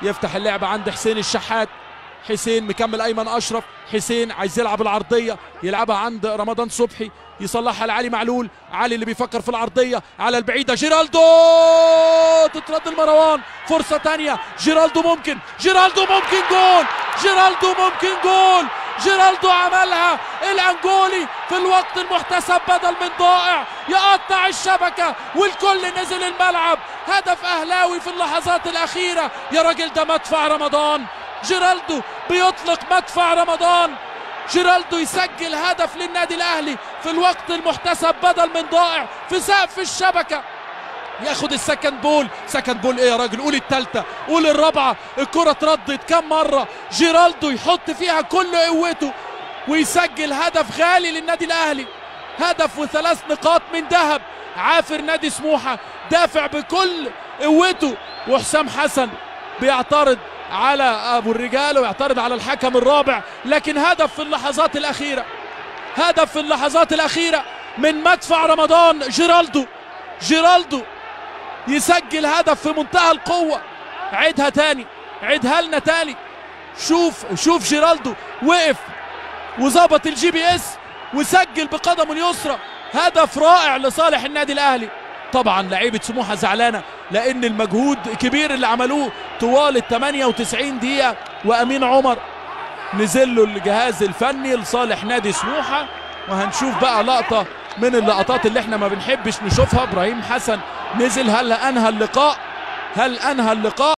يفتح اللعبة عند حسين الشحات حسين مكمل ايمن اشرف حسين عايز يلعب العرضيه يلعبها عند رمضان صبحي يصلحها لعلي معلول علي اللي بيفكر في العرضيه على البعيده جيرالدو تترد المروان فرصه تانية جيرالدو ممكن جيرالدو ممكن جول جيرالدو ممكن جول جيرالدو عملها الانجولي في الوقت المحتسب بدل من ضائع يقطع الشبكه والكل نزل الملعب هدف اهلاوي في اللحظات الاخيره يا راجل ده مدفع رمضان جيرالدو بيطلق مدفع رمضان جيرالدو يسجل هدف للنادي الاهلي في الوقت المحتسب بدل من ضائع في سقف الشبكه ياخد السكند بول سكند بول ايه يا راجل قول التالتة قول الرابعة الكرة اتردت كم مرة جيرالدو يحط فيها كل قوته ويسجل هدف غالي للنادي الاهلي هدف وثلاث نقاط من ذهب عافر نادي سموحة دافع بكل قوته وحسام حسن بيعترض على ابو الرجال ويعترض على الحكم الرابع لكن هدف في اللحظات الاخيره هدف في اللحظات الاخيره من مدفع رمضان جيرالدو جيرالدو يسجل هدف في منتهى القوه عيدها تاني عيدها لنا تاني شوف شوف جيرالدو وقف وظبط الجي بي اس وسجل بقدمه اليسرى هدف رائع لصالح النادي الاهلي طبعا لعيبه سموحه زعلانه لان المجهود كبير اللي عملوه طوال ال 98 دقيقه وامين عمر نزل له الجهاز الفني لصالح نادي سموحه وهنشوف بقى لقطه من اللقطات اللي احنا ما بنحبش نشوفها ابراهيم حسن نزل هل انهى اللقاء هل انهى اللقاء